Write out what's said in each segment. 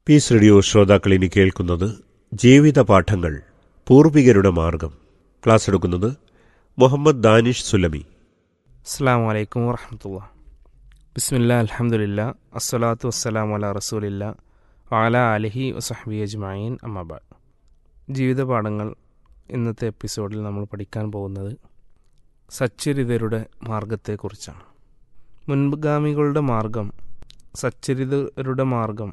Piece radio ശ്രോതാക്കൾ ഇനി കേൾക്കുന്നത് ജീവിത പാഠങ്ങൾ പൂർവികരുടെ മാർഗം ക്ലാസ് എടുക്കുന്നത് മുഹമ്മദ് ദാനിഷ് സുലമി അസ്സാം വലൈക്കും വറഹമത്തുള്ള ബിസ്മില്ല അലഹമുല്ല അസ്സലാത്തു വസ്സലാം അല റസൂലില്ല വാല അലഹി വസഹബി അജ്മായിൻ അമ്മബാദ് ജീവിത പാഠങ്ങൾ ഇന്നത്തെ എപ്പിസോഡിൽ നമ്മൾ പഠിക്കാൻ പോകുന്നത് സച്ചരിതരുടെ മാർഗത്തെക്കുറിച്ചാണ് മുൻഗാമികളുടെ മാർഗം സച്ചരിതരുടെ മാർഗം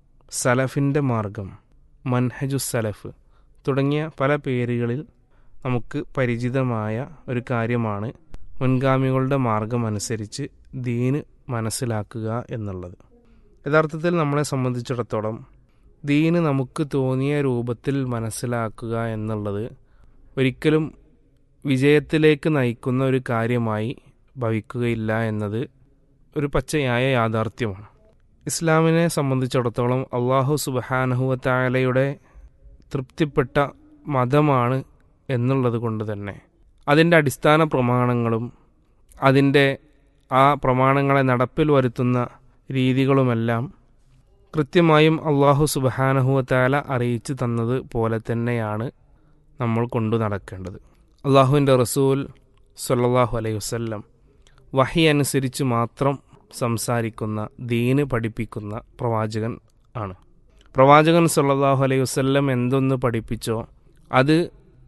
സലഫിൻ്റെ മാർഗം മൻഹജു സലഫ് തുടങ്ങിയ പല പേരുകളിൽ നമുക്ക് പരിചിതമായ ഒരു കാര്യമാണ് മുൻഗാമികളുടെ മാർഗം അനുസരിച്ച് ദീന് മനസ്സിലാക്കുക എന്നുള്ളത് യഥാർത്ഥത്തിൽ നമ്മളെ സംബന്ധിച്ചിടത്തോളം ദീന് നമുക്ക് തോന്നിയ രൂപത്തിൽ മനസ്സിലാക്കുക എന്നുള്ളത് ഒരിക്കലും വിജയത്തിലേക്ക് നയിക്കുന്ന ഒരു കാര്യമായി ഭവിക്കുകയില്ല എന്നത് ഒരു പച്ചയായ യാഥാർത്ഥ്യമാണ് ഇസ്ലാമിനെ സംബന്ധിച്ചിടത്തോളം അള്ളാഹു സുബഹാനഹുവത്തായാലയുടെ തൃപ്തിപ്പെട്ട മതമാണ് എന്നുള്ളത് കൊണ്ട് തന്നെ അതിൻ്റെ അടിസ്ഥാന പ്രമാണങ്ങളും അതിൻ്റെ ആ പ്രമാണങ്ങളെ നടപ്പിൽ വരുത്തുന്ന രീതികളുമെല്ലാം കൃത്യമായും അള്ളാഹു സുബഹാനഹുവത്താല അറിയിച്ചു തന്നത് പോലെ തന്നെയാണ് നമ്മൾ കൊണ്ടു നടക്കേണ്ടത് അള്ളാഹുവിൻ്റെ റസൂൽ സല്ലാഹു അലൈഹി വസ്ല്ലം വഹി അനുസരിച്ച് മാത്രം സംസാരിക്കുന്ന ദീന് പഠിപ്പിക്കുന്ന പ്രവാചകൻ ആണ് പ്രവാചകൻ സല്ലാഹു അലൈഹി വസ്ല്ലം എന്തൊന്ന് പഠിപ്പിച്ചോ അത്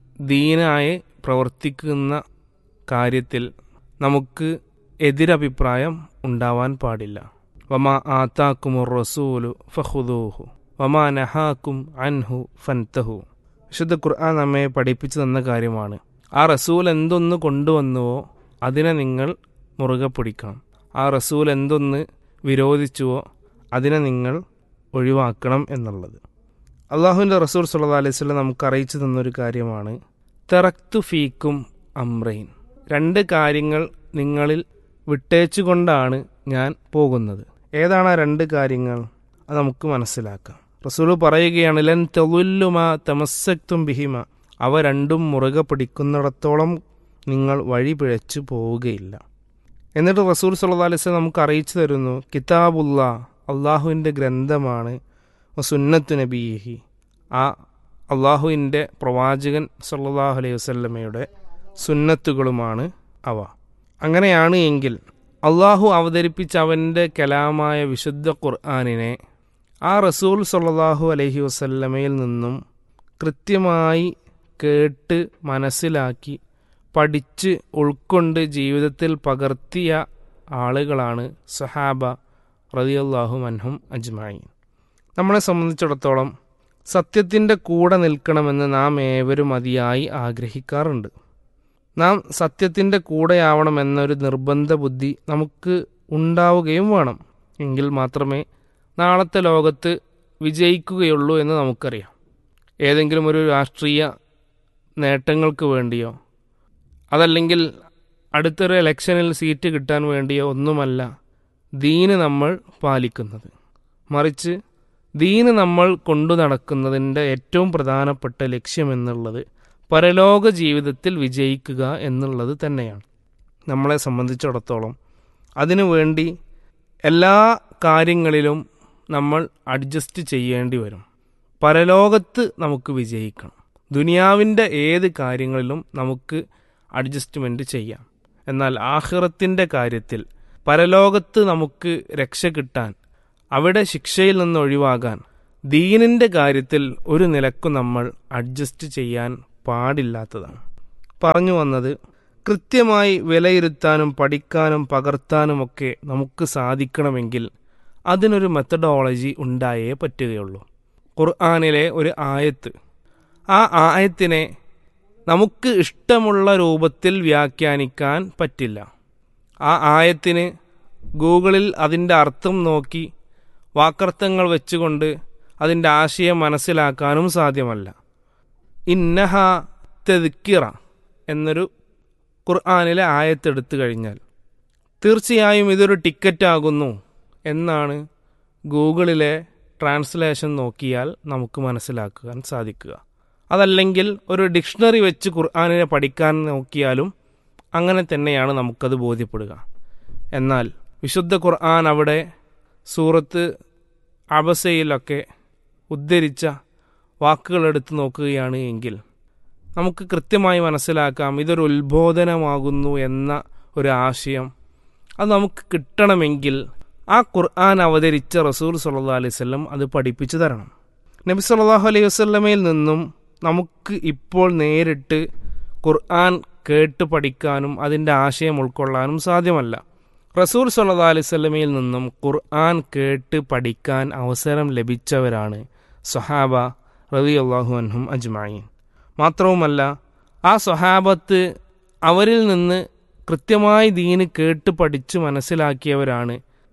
ദീനായി പ്രവർത്തിക്കുന്ന കാര്യത്തിൽ നമുക്ക് എതിരഭിപ്രായം ഉണ്ടാവാൻ പാടില്ല വമാ ആത്താക്കുമുർ റസൂലു ഫഹുദൂഹു വമാ നഹാക്കും അൻഹു ഫൻതഹു വിശുദ്ധ ഖുർആൻ നമ്മെ പഠിപ്പിച്ചു തന്ന കാര്യമാണ് ആ റസൂൽ എന്തൊന്ന് കൊണ്ടുവന്നുവോ അതിനെ നിങ്ങൾ മുറുകെ പിടിക്കണം ആ റസൂൽ എന്തൊന്ന് വിരോധിച്ചുവോ അതിനെ നിങ്ങൾ ഒഴിവാക്കണം എന്നുള്ളത് അള്ളാഹുവിൻ്റെ റസൂൽ സല്ലാ അലൈഹി സ്വലം നമുക്ക് അറിയിച്ചു തന്നൊരു കാര്യമാണ് തെറക്തു ഫീക്കും അമ്രൈൻ രണ്ട് കാര്യങ്ങൾ നിങ്ങളിൽ വിട്ടേച്ചുകൊണ്ടാണ് ഞാൻ പോകുന്നത് ഏതാണ് ആ രണ്ട് കാര്യങ്ങൾ അത് നമുക്ക് മനസ്സിലാക്കാം റസൂൽ പറയുകയാണ് ലൻ തെലുല്ലുമ തമസ്സക്തും ബിഹിമ അവ രണ്ടും മുറുകെ പിടിക്കുന്നിടത്തോളം നിങ്ങൾ വഴി പിഴച്ചു പോവുകയില്ല എന്നിട്ട് റസൂൽ സല്ലാ അലൈഹി നമുക്ക് അറിയിച്ചു തരുന്നു കിതാബുല്ല അള്ളാഹുവിൻ്റെ ഗ്രന്ഥമാണ് സുന്നത്തു നബിഹി ആ അള്ളാഹുവിൻ്റെ പ്രവാചകൻ സല്ലാഹു അലൈഹി വസ്ല്ലമയുടെ സുന്നത്തുകളുമാണ് അവ അങ്ങനെയാണ് എങ്കിൽ അള്ളാഹു അവതരിപ്പിച്ച അവൻ്റെ കലാമായ വിശുദ്ധ ഖുർആാനിനെ ആ റസൂൽ സല്ലാഹു അലൈഹി വസല്ലമയിൽ നിന്നും കൃത്യമായി കേട്ട് മനസ്സിലാക്കി പഠിച്ച് ഉൾക്കൊണ്ട് ജീവിതത്തിൽ പകർത്തിയ ആളുകളാണ് സഹാബ റതിയല്ലാഹു മൻഹും അജ്മായി നമ്മളെ സംബന്ധിച്ചിടത്തോളം സത്യത്തിൻ്റെ കൂടെ നിൽക്കണമെന്ന് നാം ഏവരും അതിയായി ആഗ്രഹിക്കാറുണ്ട് നാം സത്യത്തിൻ്റെ കൂടെയാവണമെന്നൊരു നിർബന്ധ ബുദ്ധി നമുക്ക് ഉണ്ടാവുകയും വേണം എങ്കിൽ മാത്രമേ നാളത്തെ ലോകത്ത് വിജയിക്കുകയുള്ളൂ എന്ന് നമുക്കറിയാം ഏതെങ്കിലും ഒരു രാഷ്ട്രീയ നേട്ടങ്ങൾക്ക് വേണ്ടിയോ അതല്ലെങ്കിൽ അടുത്തൊരു ഇലക്ഷനിൽ സീറ്റ് കിട്ടാൻ വേണ്ടിയോ ഒന്നുമല്ല ദീന് നമ്മൾ പാലിക്കുന്നത് മറിച്ച് ദീന് നമ്മൾ കൊണ്ടു നടക്കുന്നതിൻ്റെ ഏറ്റവും പ്രധാനപ്പെട്ട ലക്ഷ്യമെന്നുള്ളത് പരലോക ജീവിതത്തിൽ വിജയിക്കുക എന്നുള്ളത് തന്നെയാണ് നമ്മളെ സംബന്ധിച്ചിടത്തോളം അതിനുവേണ്ടി എല്ലാ കാര്യങ്ങളിലും നമ്മൾ അഡ്ജസ്റ്റ് ചെയ്യേണ്ടി വരും പരലോകത്ത് നമുക്ക് വിജയിക്കണം ദുനിയാവിൻ്റെ ഏത് കാര്യങ്ങളിലും നമുക്ക് അഡ്ജസ്റ്റ്മെൻറ്റ് ചെയ്യാം എന്നാൽ ആഹ്റത്തിൻ്റെ കാര്യത്തിൽ പരലോകത്ത് നമുക്ക് രക്ഷ കിട്ടാൻ അവിടെ ശിക്ഷയിൽ നിന്ന് ഒഴിവാകാൻ ദീനിൻ്റെ കാര്യത്തിൽ ഒരു നിലക്കും നമ്മൾ അഡ്ജസ്റ്റ് ചെയ്യാൻ പാടില്ലാത്തതാണ് പറഞ്ഞു വന്നത് കൃത്യമായി വിലയിരുത്താനും പഠിക്കാനും പകർത്താനുമൊക്കെ നമുക്ക് സാധിക്കണമെങ്കിൽ അതിനൊരു മെത്തഡോളജി ഉണ്ടായേ പറ്റുകയുള്ളൂ ഖുർആാനിലെ ഒരു ആയത്ത് ആ ആയത്തിനെ നമുക്ക് ഇഷ്ടമുള്ള രൂപത്തിൽ വ്യാഖ്യാനിക്കാൻ പറ്റില്ല ആ ആയത്തിന് ഗൂഗിളിൽ അതിൻ്റെ അർത്ഥം നോക്കി വാക്കർത്ഥങ്ങൾ വെച്ചുകൊണ്ട് അതിൻ്റെ ആശയം മനസ്സിലാക്കാനും സാധ്യമല്ല ഇന്നഹ തെക്കിറ എന്നൊരു ഖുർആാനിലെ ആയത്തെടുത്തു കഴിഞ്ഞാൽ തീർച്ചയായും ഇതൊരു ടിക്കറ്റ് ആകുന്നു എന്നാണ് ഗൂഗിളിലെ ട്രാൻസ്ലേഷൻ നോക്കിയാൽ നമുക്ക് മനസ്സിലാക്കാൻ സാധിക്കുക അതല്ലെങ്കിൽ ഒരു ഡിക്ഷണറി വെച്ച് ഖുർആാനിനെ പഠിക്കാൻ നോക്കിയാലും അങ്ങനെ തന്നെയാണ് നമുക്കത് ബോധ്യപ്പെടുക എന്നാൽ വിശുദ്ധ ഖുർആൻ അവിടെ സൂറത്ത് അബസയിലൊക്കെ ഉദ്ധരിച്ച വാക്കുകൾ എടുത്തു നോക്കുകയാണ് എങ്കിൽ നമുക്ക് കൃത്യമായി മനസ്സിലാക്കാം ഇതൊരു ഉത്ബോധനമാകുന്നു എന്ന ഒരു ആശയം അത് നമുക്ക് കിട്ടണമെങ്കിൽ ആ ഖുർആൻ അവതരിച്ച റസൂൽ സല്ലാ അലൈഹി വല്ലം അത് പഠിപ്പിച്ചു തരണം നബി സല്ലാഹു അലൈഹി വസ്ലമയിൽ നിന്നും നമുക്ക് ഇപ്പോൾ നേരിട്ട് ഖുർആൻ കേട്ട് പഠിക്കാനും അതിൻ്റെ ആശയം ഉൾക്കൊള്ളാനും സാധ്യമല്ല റസൂൽ സല്ലാ അലൈഹി സ്വലമയിൽ നിന്നും ഖുർആൻ കേട്ട് പഠിക്കാൻ അവസരം ലഭിച്ചവരാണ് സഹാബ റബി അള്ളാഹു അൻഹും അജ്മായിൻ മാത്രവുമല്ല ആ സ്വഹാബത്ത് അവരിൽ നിന്ന് കൃത്യമായി ദീന് കേട്ട് പഠിച്ച് മനസ്സിലാക്കിയവരാണ്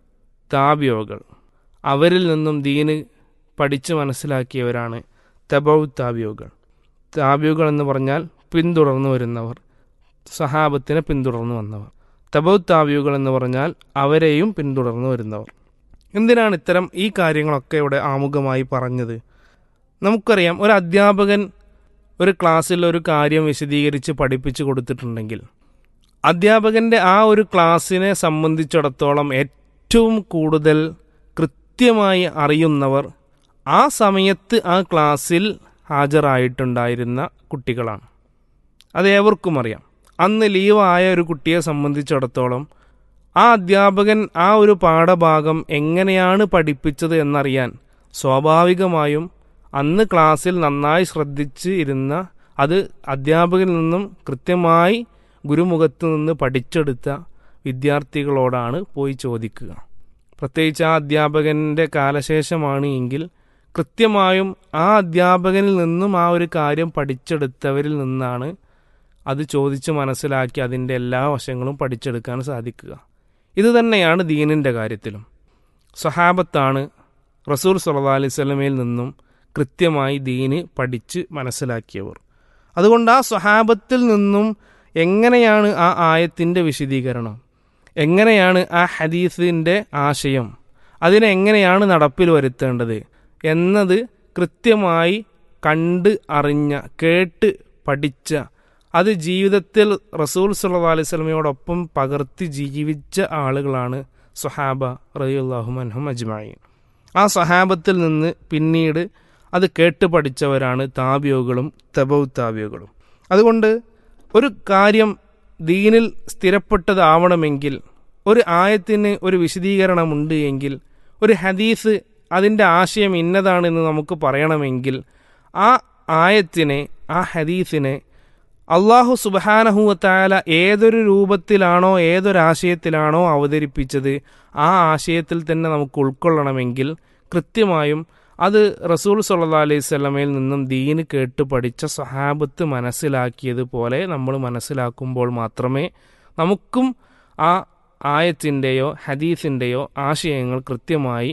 താബിയോകൾ അവരിൽ നിന്നും ദീന് പഠിച്ച് മനസ്സിലാക്കിയവരാണ് തബൌ താബിയോകൾ താബിയോകൾ എന്ന് പറഞ്ഞാൽ പിന്തുടർന്നു വരുന്നവർ സഹാബത്തിനെ പിന്തുടർന്നു വന്നവർ തബൌ താബിയുകൾ എന്ന് പറഞ്ഞാൽ അവരെയും പിന്തുടർന്നു വരുന്നവർ എന്തിനാണ് ഇത്തരം ഈ കാര്യങ്ങളൊക്കെ ഇവിടെ ആമുഖമായി പറഞ്ഞത് നമുക്കറിയാം ഒരു അധ്യാപകൻ ഒരു ക്ലാസ്സിൽ ഒരു കാര്യം വിശദീകരിച്ച് പഠിപ്പിച്ചു കൊടുത്തിട്ടുണ്ടെങ്കിൽ അധ്യാപകൻ്റെ ആ ഒരു ക്ലാസ്സിനെ സംബന്ധിച്ചിടത്തോളം ഏറ്റവും കൂടുതൽ കൃത്യമായി അറിയുന്നവർ ആ സമയത്ത് ആ ക്ലാസ്സിൽ ഹാജരായിട്ടുണ്ടായിരുന്ന കുട്ടികളാണ് അത് ഏവർക്കും അറിയാം അന്ന് ലീവായ ഒരു കുട്ടിയെ സംബന്ധിച്ചിടത്തോളം ആ അധ്യാപകൻ ആ ഒരു പാഠഭാഗം എങ്ങനെയാണ് പഠിപ്പിച്ചത് എന്നറിയാൻ സ്വാഭാവികമായും അന്ന് ക്ലാസ്സിൽ നന്നായി ശ്രദ്ധിച്ച് ഇരുന്ന അത് അധ്യാപകനിൽ നിന്നും കൃത്യമായി ഗുരുമുഖത്ത് നിന്ന് പഠിച്ചെടുത്ത വിദ്യാർത്ഥികളോടാണ് പോയി ചോദിക്കുക പ്രത്യേകിച്ച് ആ അധ്യാപകൻ്റെ കാലശേഷമാണ് എങ്കിൽ കൃത്യമായും ആ അധ്യാപകനിൽ നിന്നും ആ ഒരു കാര്യം പഠിച്ചെടുത്തവരിൽ നിന്നാണ് അത് ചോദിച്ച് മനസ്സിലാക്കി അതിൻ്റെ എല്ലാ വശങ്ങളും പഠിച്ചെടുക്കാൻ സാധിക്കുക ഇത് തന്നെയാണ് ദീനിൻ്റെ കാര്യത്തിലും സഹാബത്താണ് റസൂൽ സല്ലാ അലൈഹി സ്വലമയിൽ നിന്നും കൃത്യമായി ദീന് പഠിച്ച് മനസ്സിലാക്കിയവർ അതുകൊണ്ട് ആ സ്വഹാബത്തിൽ നിന്നും എങ്ങനെയാണ് ആ ആയത്തിൻ്റെ വിശദീകരണം എങ്ങനെയാണ് ആ ഹദീസിൻ്റെ ആശയം അതിനെ എങ്ങനെയാണ് നടപ്പിൽ വരുത്തേണ്ടത് എന്നത് കൃത്യമായി കണ്ട് അറിഞ്ഞ കേട്ട് പഠിച്ച അത് ജീവിതത്തിൽ റസൂൽ സല്ലാ അലൈഹി സ്വലമയോടൊപ്പം പകർത്തി ജീവിച്ച ആളുകളാണ് സഹാബ റയ്യുല്ലാഹുമൻഹും അജ്മായിൻ ആ സഹാബത്തിൽ നിന്ന് പിന്നീട് അത് കേട്ട് പഠിച്ചവരാണ് താബിയോകളും തബൌ താബിയോകളും അതുകൊണ്ട് ഒരു കാര്യം ദീനിൽ സ്ഥിരപ്പെട്ടതാവണമെങ്കിൽ ഒരു ആയത്തിന് ഒരു വിശദീകരണമുണ്ട് എങ്കിൽ ഒരു ഹദീസ് അതിൻ്റെ ആശയം ഇന്നതാണെന്ന് നമുക്ക് പറയണമെങ്കിൽ ആ ആയത്തിനെ ആ ഹദീസിനെ അള്ളാഹു സുബാനഹുവത്തായാല ഏതൊരു രൂപത്തിലാണോ ഏതൊരാശയത്തിലാണോ അവതരിപ്പിച്ചത് ആ ആശയത്തിൽ തന്നെ നമുക്ക് ഉൾക്കൊള്ളണമെങ്കിൽ കൃത്യമായും അത് റസൂൽ സല്ലാ അലൈഹി സ്വലമയിൽ നിന്നും ദീന് കേട്ട് പഠിച്ച സഹാബത്ത് മനസ്സിലാക്കിയതുപോലെ നമ്മൾ മനസ്സിലാക്കുമ്പോൾ മാത്രമേ നമുക്കും ആ ആയത്തിൻ്റെയോ ഹദീസിൻ്റെയോ ആശയങ്ങൾ കൃത്യമായി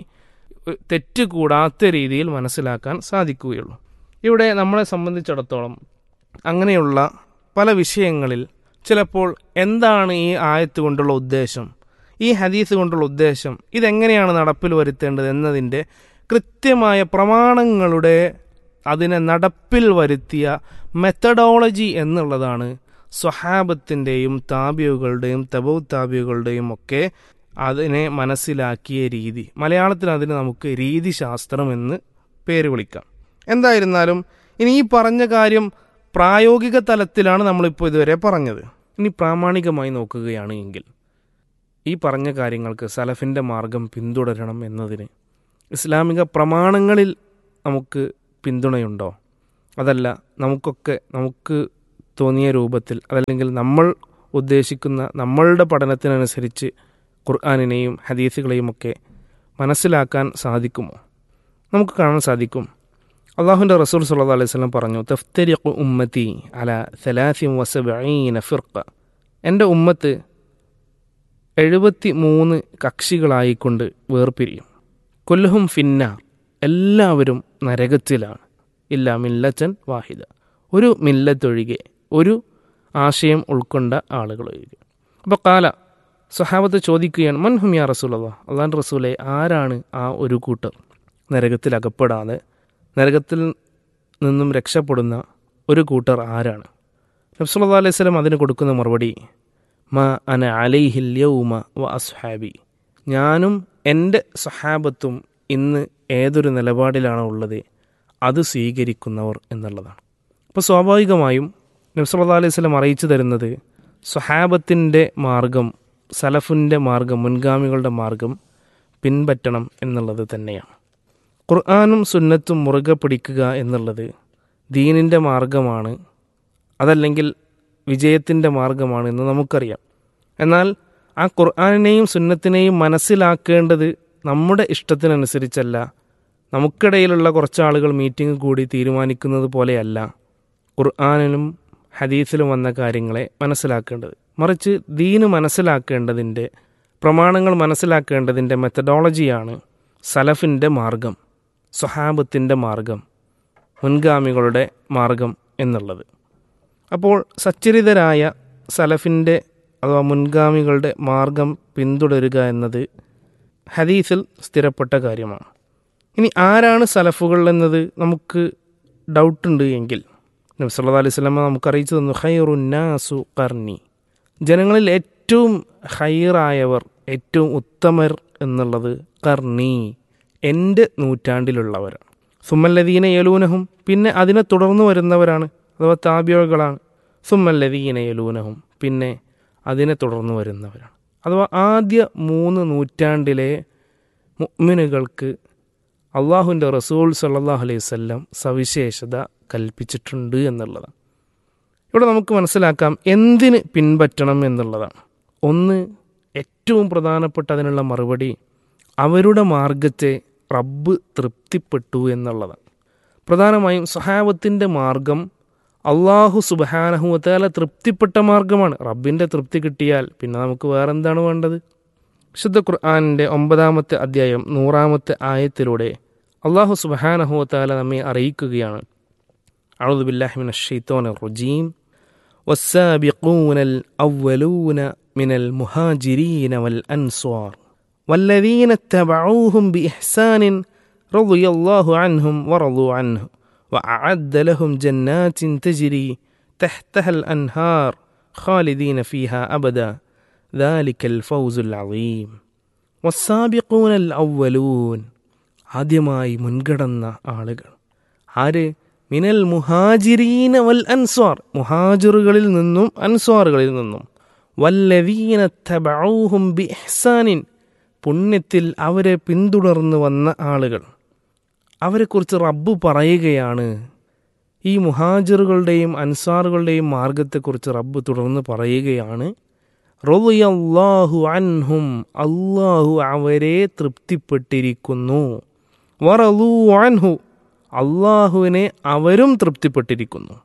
തെറ്റുകൂടാത്ത രീതിയിൽ മനസ്സിലാക്കാൻ സാധിക്കുകയുള്ളൂ ഇവിടെ നമ്മളെ സംബന്ധിച്ചിടത്തോളം അങ്ങനെയുള്ള പല വിഷയങ്ങളിൽ ചിലപ്പോൾ എന്താണ് ഈ ആയത്ത് കൊണ്ടുള്ള ഉദ്ദേശം ഈ ഹദീസ് കൊണ്ടുള്ള ഉദ്ദേശം ഇതെങ്ങനെയാണ് നടപ്പിൽ വരുത്തേണ്ടത് എന്നതിൻ്റെ കൃത്യമായ പ്രമാണങ്ങളുടെ അതിനെ നടപ്പിൽ വരുത്തിയ മെത്തഡോളജി എന്നുള്ളതാണ് സ്വഹാബത്തിൻ്റെയും താബിയുകളുടെയും തബൌ താബിയുകളുടെയും ഒക്കെ അതിനെ മനസ്സിലാക്കിയ രീതി മലയാളത്തിൽ അതിന് നമുക്ക് രീതിശാസ്ത്രം എന്ന് പേര് വിളിക്കാം എന്തായിരുന്നാലും ഇനി ഈ പറഞ്ഞ കാര്യം പ്രായോഗിക തലത്തിലാണ് നമ്മളിപ്പോൾ ഇതുവരെ പറഞ്ഞത് ഇനി പ്രാമാണികമായി നോക്കുകയാണ് എങ്കിൽ ഈ പറഞ്ഞ കാര്യങ്ങൾക്ക് സലഫിൻ്റെ മാർഗം പിന്തുടരണം എന്നതിന് ഇസ്ലാമിക പ്രമാണങ്ങളിൽ നമുക്ക് പിന്തുണയുണ്ടോ അതല്ല നമുക്കൊക്കെ നമുക്ക് തോന്നിയ രൂപത്തിൽ അതല്ലെങ്കിൽ നമ്മൾ ഉദ്ദേശിക്കുന്ന നമ്മളുടെ പഠനത്തിനനുസരിച്ച് ഖുർആാനിനെയും ഹദീസുകളെയും ഒക്കെ മനസ്സിലാക്കാൻ സാധിക്കുമോ നമുക്ക് കാണാൻ സാധിക്കും അള്ളാഹുൻ്റെ റസൂൽ സല്ലാ അലൈഹി സ്വലം പറഞ്ഞു തഫ്തരിഖു ഉമ്മത്തി അല സലാസി വസബീന ഫിർക്ക എൻ്റെ ഉമ്മത്ത് എഴുപത്തി മൂന്ന് കക്ഷികളായിക്കൊണ്ട് വേർപിരിയും കൊല്ലഹും ഫിന്ന എല്ലാവരും നരകത്തിലാണ് ഇല്ല മില്ലച്ചൻ വാഹിദ ഒരു മില്ലത്തൊഴികെ ഒരു ആശയം ഉൾക്കൊണ്ട ആളുകളൊഴികെ അപ്പോൾ കാല സഹാബത്ത് ചോദിക്കുകയാണ് മൻഹും യാ റസൂലല്ല അള്ളാൻ റസൂലെ ആരാണ് ആ ഒരു കൂട്ടർ നരകത്തിൽ അകപ്പെടാതെ നരകത്തിൽ നിന്നും രക്ഷപ്പെടുന്ന ഒരു കൂട്ടർ ആരാണ് നബ്സുല്ലാ അലൈഹി സ്വലം അതിന് കൊടുക്കുന്ന മറുപടി മ അന അലൈഹിൽ യൗമ വ അസ്ഹാബി ഞാനും എൻ്റെ സഹാബത്തും ഇന്ന് ഏതൊരു നിലപാടിലാണോ ഉള്ളത് അത് സ്വീകരിക്കുന്നവർ എന്നുള്ളതാണ് അപ്പോൾ സ്വാഭാവികമായും നബ്സല്ലാ അലൈഹി സ്വലം അറിയിച്ചു തരുന്നത് സ്വഹാബത്തിൻ്റെ മാർഗം സലഫിൻ്റെ മാർഗം മുൻഗാമികളുടെ മാർഗം പിൻപറ്റണം എന്നുള്ളത് തന്നെയാണ് ഖുർആാനും സുന്നത്തും മുറുകെ പിടിക്കുക എന്നുള്ളത് ദീനിൻ്റെ മാർഗമാണ് അതല്ലെങ്കിൽ വിജയത്തിൻ്റെ മാർഗമാണ് എന്ന് നമുക്കറിയാം എന്നാൽ ആ ഖുർആാനിനെയും സുന്നത്തിനെയും മനസ്സിലാക്കേണ്ടത് നമ്മുടെ ഇഷ്ടത്തിനനുസരിച്ചല്ല നമുക്കിടയിലുള്ള കുറച്ച് ആളുകൾ മീറ്റിംഗ് കൂടി തീരുമാനിക്കുന്നത് പോലെയല്ല ഖുർആാനിലും ഹദീസിലും വന്ന കാര്യങ്ങളെ മനസ്സിലാക്കേണ്ടത് മറിച്ച് ദീന് മനസ്സിലാക്കേണ്ടതിൻ്റെ പ്രമാണങ്ങൾ മനസ്സിലാക്കേണ്ടതിൻ്റെ മെത്തഡോളജിയാണ് സലഫിൻ്റെ മാർഗം സ്വഹാബത്തിൻ്റെ മാർഗം മുൻഗാമികളുടെ മാർഗം എന്നുള്ളത് അപ്പോൾ സച്ചരിതരായ സലഫിൻ്റെ അഥവാ മുൻഗാമികളുടെ മാർഗം പിന്തുടരുക എന്നത് ഹദീസിൽ സ്ഥിരപ്പെട്ട കാര്യമാണ് ഇനി ആരാണ് സലഫുകൾ എന്നത് നമുക്ക് ഡൗട്ടുണ്ട് എങ്കിൽ നബി സല്ലല്ലാഹു അലൈഹി വസല്ലമ നമുക്ക് അറിയിച്ചു തന്നു ഖൈറുന്നാസു കർണി ജനങ്ങളിൽ ഏറ്റവും ഹൈറായവർ ഏറ്റവും ഉത്തമർ എന്നുള്ളത് കർണി എൻ്റെ നൂറ്റാണ്ടിലുള്ളവരാണ് സുമല്ലദീന യലൂനഹും പിന്നെ അതിനെ തുടർന്ന് വരുന്നവരാണ് അഥവാ താബിയോകളാണ് സുമല്ലദീന യലൂനഹും പിന്നെ അതിനെ തുടർന്ന് വരുന്നവരാണ് അഥവാ ആദ്യ മൂന്ന് നൂറ്റാണ്ടിലെ മുഅ്മിനുകൾക്ക് അള്ളാഹുവിൻ്റെ റസൂൽ സല്ലാഹു അലൈഹി വല്ലം സവിശേഷത കൽപ്പിച്ചിട്ടുണ്ട് എന്നുള്ളതാണ് ഇവിടെ നമുക്ക് മനസ്സിലാക്കാം എന്തിന് പിൻപറ്റണം എന്നുള്ളതാണ് ഒന്ന് ഏറ്റവും പ്രധാനപ്പെട്ട അതിനുള്ള മറുപടി അവരുടെ മാർഗത്തെ റബ്ബ് തൃപ്തിപ്പെട്ടു എന്നുള്ളതാണ് പ്രധാനമായും സഹാബത്തിൻ്റെ മാർഗം അള്ളാഹു സുബഹാനഹുവത്താല തൃപ്തിപ്പെട്ട മാർഗമാണ് റബ്ബിൻ്റെ തൃപ്തി കിട്ടിയാൽ പിന്നെ നമുക്ക് വേറെന്താണ് വേണ്ടത് വിശുദ്ധ ഖുർആാനിൻ്റെ ഒമ്പതാമത്തെ അധ്യായം നൂറാമത്തെ ആയത്തിലൂടെ അള്ളാഹു സുബഹാനഹുവത്താല നമ്മെ അറിയിക്കുകയാണ് أعوذ بالله من الشيطان الرجيم والسابقون الأولون من المهاجرين والأنصار والذين اتبعوهم بإحسان رضي الله عنهم ورضوا عنه وأعد لهم جنات تجري تحتها الأنهار خالدين فيها أبدا ذلك الفوز العظيم والسابقون الأولون ആദ്യമായി മുൻകടന്ന ആളുകൾ ആര് മിനൽ മുഹാജിരീന വൽ അൻസ്വാർ മുഹാജിറുകളിൽ നിന്നും അൻസ്വാറുകളിൽ നിന്നും വല്ലവീന തബഊഹും ബി ഇഹ്സാനിൻ പുണ്യത്തിൽ അവരെ പിന്തുടർന്ന് വന്ന ആളുകൾ അവരെക്കുറിച്ച് റബ്ബ് പറയുകയാണ് ഈ മുഹാജിറുകളുടെയും അൻസാറുകളുടെയും മാർഗത്തെക്കുറിച്ച് റബ്ബ് തുടർന്ന് പറയുകയാണ് റളിയല്ലാഹു അൻഹും അള്ളാഹു അവരെ തൃപ്തിപ്പെട്ടിരിക്കുന്നു വറലു അൻഹു അള്ളാഹുവിനെ അവരും തൃപ്തിപ്പെട്ടിരിക്കുന്നു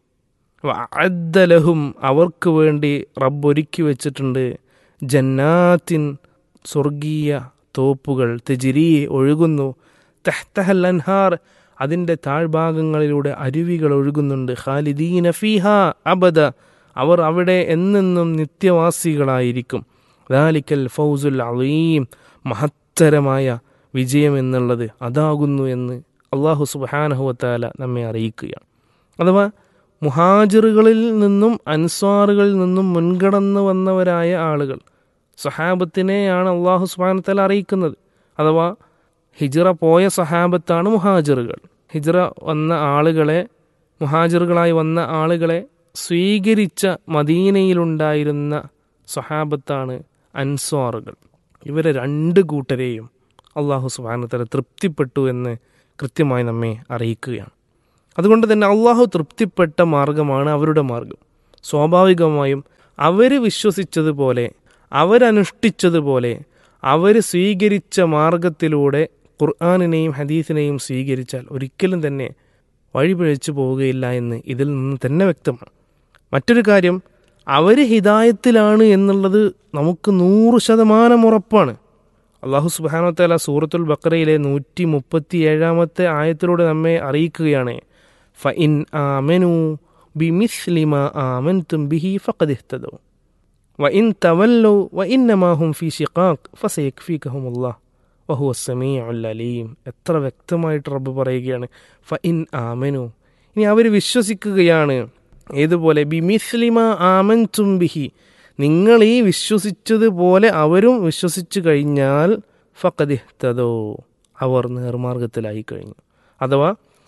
അദ്ദലഹും അവർക്ക് വേണ്ടി റബ്ബ് ഒരുക്കി വെച്ചിട്ടുണ്ട് ജന്നാത്തിൻ സ്വർഗീയ തോപ്പുകൾ തെജിരിയെ ഒഴുകുന്നു തെഹ്തഹൽ അൻഹാർ അതിൻ്റെ താഴ്ഭാഗങ്ങളിലൂടെ അരുവികൾ ഒഴുകുന്നുണ്ട് ഖാലിദീന ഫീഹ അബദ അവർ അവിടെ എന്നെന്നും നിത്യവാസികളായിരിക്കും ദാലിക്കൽ ഫൗസുൽ അലീം മഹത്തരമായ വിജയം എന്നുള്ളത് അതാകുന്നു എന്ന് അള്ളാഹു സുബാനഹുവത്താല നമ്മെ അറിയിക്കുകയാണ് അഥവാ മുഹാജിറുകളിൽ നിന്നും അൻസ്വാറുകളിൽ നിന്നും മുൻകടന്നു വന്നവരായ ആളുകൾ സഹാബത്തിനെയാണ് അള്ളാഹു സുബാനത്താല അറിയിക്കുന്നത് അഥവാ ഹിജ്റ പോയ സഹാബത്താണ് മുഹാജിറുകൾ ഹിജ്റ വന്ന ആളുകളെ മുഹാജിറുകളായി വന്ന ആളുകളെ സ്വീകരിച്ച മദീനയിലുണ്ടായിരുന്ന സഹാബത്താണ് അൻസ്വാറുകൾ ഇവരെ രണ്ട് കൂട്ടരെയും അള്ളാഹു സുബാനത്തല തൃപ്തിപ്പെട്ടു എന്ന് കൃത്യമായി നമ്മെ അറിയിക്കുകയാണ് അതുകൊണ്ട് തന്നെ അള്ളാഹു തൃപ്തിപ്പെട്ട മാർഗമാണ് അവരുടെ മാർഗം സ്വാഭാവികമായും അവർ വിശ്വസിച്ചതുപോലെ അവരനുഷ്ഠിച്ചതുപോലെ അവർ സ്വീകരിച്ച മാർഗത്തിലൂടെ ഖുർആാനിനെയും ഹദീസിനെയും സ്വീകരിച്ചാൽ ഒരിക്കലും തന്നെ വഴിപിഴച്ചു പോവുകയില്ല എന്ന് ഇതിൽ നിന്ന് തന്നെ വ്യക്തമാണ് മറ്റൊരു കാര്യം അവർ ഹിതായത്തിലാണ് എന്നുള്ളത് നമുക്ക് നൂറ് ശതമാനം ഉറപ്പാണ് അള്ളാഹു സുബാനത്തല സൂറത്തുൽ ബക്രയിലെ നൂറ്റി മുപ്പത്തി ഏഴാമത്തെ ആയത്തിലൂടെ നമ്മെ അറിയിക്കുകയാണ് ഫ ഇൻ ആമനു ബിമിസ്ലിമ ആമൻ തും ബിഹി ഫഖദിഹ്തദോ വ ഇൻ തവല്ലു വ ഇന്നമാഹും ഫി ഷിഖാഖ് ഫസയക്ഫീകഹുമുല്ലാ വഹുവ സമീഉൽ അലീം എത്ര വ്യക്തമായിട്ട് റബ്ബ് പറയുകയാണ് ഫ ഇൻ ആമനു ഇനി അവർ വിശ്വസിക്കുകയാണ് ഏതുപോലെ ബിമിസ്ലിമ ആമൻ തും ബിഹി നിങ്ങൾ ഈ വിശ്വസിച്ചതുപോലെ അവരും വിശ്വസിച്ചു കഴിഞ്ഞാൽ ഫക്കദിഹ്തതോ അവർ നേർമാർഗത്തിലായി കഴിഞ്ഞു അഥവാ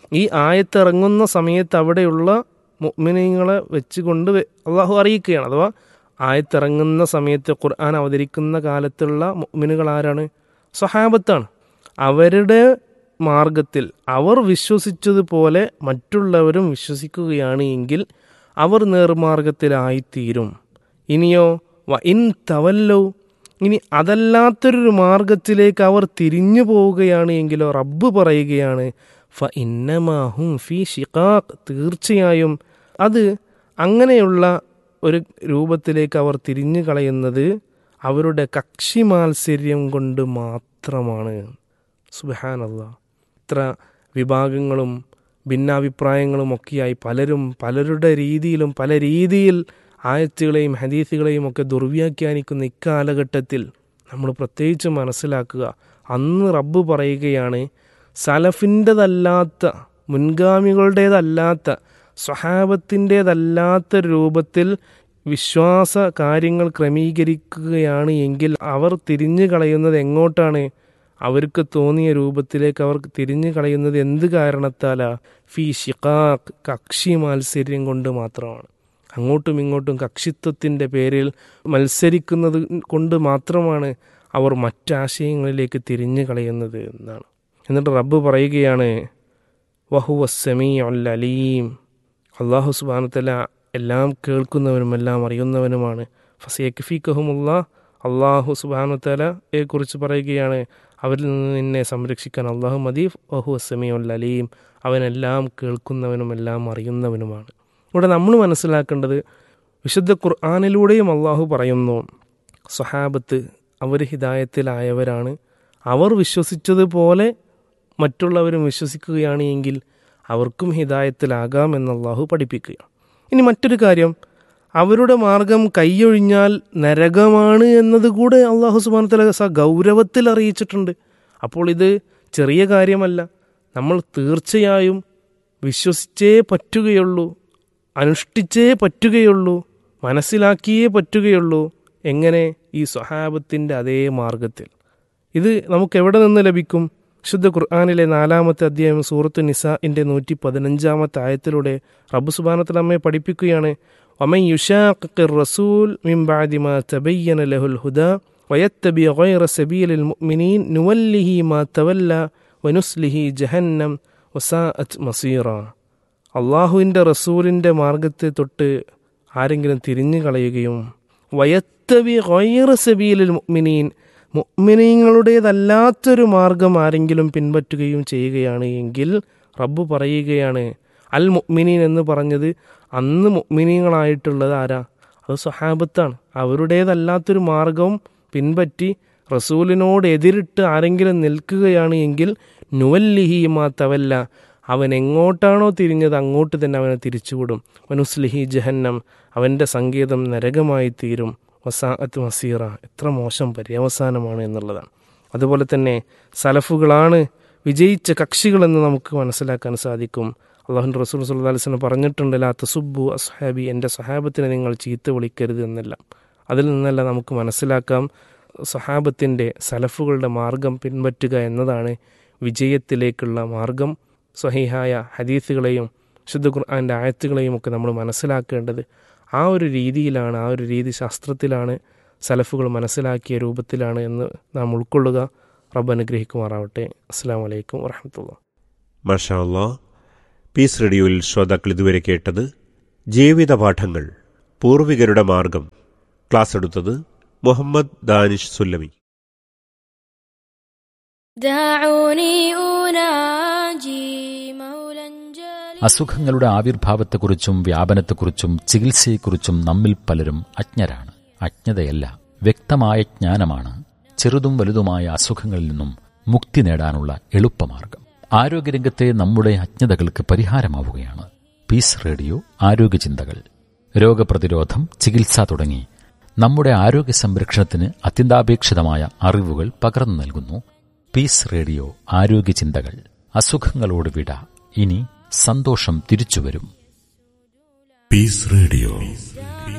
ഈ ആയത്തിറങ്ങുന്ന സമയത്ത് അവിടെയുള്ള മുഅ്മിനീങ്ങളെ വെച്ചുകൊണ്ട് വെ- അള്ളാഹു അറിയിക്കുകയാണ് അഥവാ ആയത്തിറങ്ങുന്ന സമയത്ത് ഖുർആൻ അവതരിക്കുന്ന കാലത്തുള്ള മുഅ്മിനുകൾ ആരാണ് സ്വഹാബത്താണ് അവരുടെ മാർഗത്തിൽ അവർ വിശ്വസിച്ചതുപോലെ മറ്റുള്ളവരും വിശ്വസിക്കുകയാണ് എങ്കിൽ അവർ നേർമാർഗത്തിലായിത്തീരും ഇനിയോ വ ഇൻ തവല്ലോ ഇനി അതല്ലാത്തൊരു മാർഗത്തിലേക്ക് അവർ തിരിഞ്ഞു പോവുകയാണ് എങ്കിലോ റബ്ബ് പറയുകയാണ് ഫ ഇന്നമാഹും ഫി ഷിഖാഖ് തീർച്ചയായും അത് അങ്ങനെയുള്ള ഒരു രൂപത്തിലേക്ക് അവർ തിരിഞ്ഞു കളയുന്നത് അവരുടെ കക്ഷി മാത്സര്യം കൊണ്ട് മാത്രമാണ് സുബഹാനല്ല ഇത്ര വിഭാഗങ്ങളും ഭിന്നാഭിപ്രായങ്ങളും ഒക്കെയായി പലരും പലരുടെ രീതിയിലും പല രീതിയിൽ ആയത്തുകളെയും ഹദീസുകളെയും ഒക്കെ ദുർവ്യാഖ്യാനിക്കുന്ന ഇക്കാലഘട്ടത്തിൽ നമ്മൾ പ്രത്യേകിച്ച് മനസ്സിലാക്കുക അന്ന് റബ്ബ് പറയുകയാണ് സലഫിൻ്റെതല്ലാത്ത മുൻഗാമികളുടേതല്ലാത്ത സ്വഹാബത്തിൻ്റേതല്ലാത്ത രൂപത്തിൽ വിശ്വാസ കാര്യങ്ങൾ ക്രമീകരിക്കുകയാണ് എങ്കിൽ അവർ തിരിഞ്ഞു കളയുന്നത് എങ്ങോട്ടാണ് അവർക്ക് തോന്നിയ രൂപത്തിലേക്ക് അവർ തിരിഞ്ഞു കളയുന്നത് എന്ത് കാരണത്താലാ ഫി ഷിഖാഖ് കക്ഷി മാത്സര്യം കൊണ്ട് മാത്രമാണ് അങ്ങോട്ടും ഇങ്ങോട്ടും കക്ഷിത്വത്തിൻ്റെ പേരിൽ മത്സരിക്കുന്നത് കൊണ്ട് മാത്രമാണ് അവർ മറ്റാശയങ്ങളിലേക്ക് തിരിഞ്ഞു കളയുന്നത് എന്നാണ് എന്നിട്ട് റബ്ബ് പറയുകയാണ് വഹുവ സമീ അലീം അള്ളാഹു സുബാനത്തല എല്ലാം കേൾക്കുന്നവനും എല്ലാം അറിയുന്നവനുമാണ് ഫസയക്ഫിക്കഹുമുള്ള അള്ളാഹു സുബാനുത്തലയെ കുറിച്ച് പറയുകയാണ് അവരിൽ നിന്ന് നിന്നെ സംരക്ഷിക്കാൻ അള്ളാഹു മദീഫ് വഹു സമീ അലീം അവനെല്ലാം കേൾക്കുന്നവനും എല്ലാം അറിയുന്നവനുമാണ് ഇവിടെ നമ്മൾ മനസ്സിലാക്കേണ്ടത് വിശുദ്ധ ഖുർആാനിലൂടെയും അള്ളാഹു പറയുന്നു സ്വഹാബത്ത് അവർ ഹിദായത്തിലായവരാണ് അവർ വിശ്വസിച്ചതുപോലെ മറ്റുള്ളവരും വിശ്വസിക്കുകയാണ് എങ്കിൽ അവർക്കും ഹിദായത്തിലാകാം എന്ന് അള്ളാഹു പഠിപ്പിക്കുക ഇനി മറ്റൊരു കാര്യം അവരുടെ മാർഗം കൈയൊഴിഞ്ഞാൽ നരകമാണ് എന്നത് കൂടെ അള്ളാഹു സുബാനത്തല സ ഗൗരവത്തിൽ അറിയിച്ചിട്ടുണ്ട് അപ്പോൾ ഇത് ചെറിയ കാര്യമല്ല നമ്മൾ തീർച്ചയായും വിശ്വസിച്ചേ പറ്റുകയുള്ളൂ അനുഷ്ഠിച്ചേ പറ്റുകയുള്ളൂ മനസ്സിലാക്കിയേ പറ്റുകയുള്ളൂ എങ്ങനെ ഈ സ്വഹാബത്തിൻ്റെ അതേ മാർഗത്തിൽ ഇത് നമുക്ക് എവിടെ നിന്ന് ലഭിക്കും ശുദ്ധ ഖുർആാനിലെ നാലാമത്തെ അധ്യായം സൂറത്ത് നിസാഇൻ്റെ നൂറ്റി പതിനഞ്ചാമത്തെ ആയത്തിലൂടെ റബ്ബ് സുബാനത്തിൽ അമ്മയെ പഠിപ്പിക്കുകയാണ് ഒമൻ യുഷാഖിർ റസൂൽ മിൻ ബഅദി മാ തബയ്യന ലഹുൽ ഹുദ വയത്തബി ഗൈറ സബീലിൽ മുഅ്മിനീൻ നുവല്ലിഹി മാ തവല്ല വനുസ്ലിഹി ജഹന്നം വസാഅത്ത് മസീറ അള്ളാഹുവിൻ്റെ റസൂലിൻ്റെ മാർഗത്തെ തൊട്ട് ആരെങ്കിലും തിരിഞ്ഞു കളയുകയും വയത്തബി ഗൈറ സബീലിൽ മുഅ്മിനീൻ മുഅ്മിനീങ്ങളുടേതല്ലാത്തൊരു മാർഗം ആരെങ്കിലും പിൻപറ്റുകയും ചെയ്യുകയാണ് എങ്കിൽ റബ്ബ് പറയുകയാണ് അൽ മുഅ്മിനീൻ എന്ന് പറഞ്ഞത് അന്ന് മുഅ്മിനീങ്ങളായിട്ടുള്ളത് ആരാ അത് സ്വഹാബത്താണ് അവരുടേതല്ലാത്തൊരു മാർഗം പിൻപറ്റി റസൂലിനോട് എതിരിട്ട് ആരെങ്കിലും നിൽക്കുകയാണ് എങ്കിൽ നുവല്ലിഹി മാത്തവല്ല അവൻ എങ്ങോട്ടാണോ തിരിഞ്ഞത് അങ്ങോട്ട് തന്നെ അവനെ തിരിച്ചുവിടും വനുസ്ലിഹി ജഹന്നം അവൻ്റെ സങ്കേതം നരകമായി തീരും വസാഅത്ത് മസീറ എത്ര മോശം പര്യവസാനമാണ് എന്നുള്ളതാണ് അതുപോലെ തന്നെ സലഫുകളാണ് വിജയിച്ച കക്ഷികളെന്ന് നമുക്ക് മനസ്സിലാക്കാൻ സാധിക്കും അള്ളാഹുൻ റസൂൽ സല്ലല്ലാഹു അലൈഹി വസല്ലം പറഞ്ഞിട്ടുണ്ട് ലാ തസുബു അസ്ഹാബി എൻ്റെ സഹാബത്തിനെ നിങ്ങൾ ചീത്ത വിളിക്കരുത് എന്നെല്ലാം അതിൽ നിന്നെല്ലാം നമുക്ക് മനസ്സിലാക്കാം സഹാബത്തിൻ്റെ സലഫുകളുടെ മാർഗം പിൻപറ്റുക എന്നതാണ് വിജയത്തിലേക്കുള്ള മാർഗം സ്വഹീഹായ ഹദീസുകളെയും ശുദ്ധ ഖുർആൻ്റെ ആയത്തുകളെയും ഒക്കെ നമ്മൾ മനസ്സിലാക്കേണ്ടത് ആ ഒരു രീതിയിലാണ് ആ ഒരു രീതി ശാസ്ത്രത്തിലാണ് സലഫുകൾ മനസ്സിലാക്കിയ രൂപത്തിലാണ് എന്ന് നാം ഉൾക്കൊള്ളുക റബ്ബ് അനുഗ്രഹിക്കുമാറാവട്ടെ അസ്സാം വലൈക്കും വറഹമത്തുള്ള മഷാ അല്ലാ പീസ് റേഡിയോയിൽ ശ്രോതാക്കൾ ഇതുവരെ കേട്ടത് ജീവിത പാഠങ്ങൾ പൂർവികരുടെ മാർഗം ക്ലാസ് എടുത്തത് മുഹമ്മദ് ദാനിഷ് സുല്ലമി دعوني أناجي مولا جليلا അസുഖങ്ങളുടെ ആവിർഭാവത്തെക്കുറിച്ചും വ്യാപനത്തെക്കുറിച്ചും ചികിത്സയെക്കുറിച്ചും നമ്മിൽ പലരും അജ്ഞരാണ് അജ്ഞതയല്ല വ്യക്തമായ ജ്ഞാനമാണ് ചെറുതും വലുതുമായ അസുഖങ്ങളിൽ നിന്നും മുക്തി നേടാനുള്ള എളുപ്പമാർഗം ആരോഗ്യരംഗത്തെ നമ്മുടെ അജ്ഞതകൾക്ക് പരിഹാരമാവുകയാണ് പീസ് റേഡിയോ ആരോഗ്യചിന്തകൾ രോഗപ്രതിരോധം ചികിത്സ തുടങ്ങി നമ്മുടെ ആരോഗ്യ സംരക്ഷണത്തിന് അത്യന്താപേക്ഷിതമായ അറിവുകൾ പകർന്നു നൽകുന്നു പീസ് റേഡിയോ ആരോഗ്യചിന്തകൾ അസുഖങ്ങളോട് വിട ഇനി സന്തോഷം തിരിച്ചുവരും Peace Radio.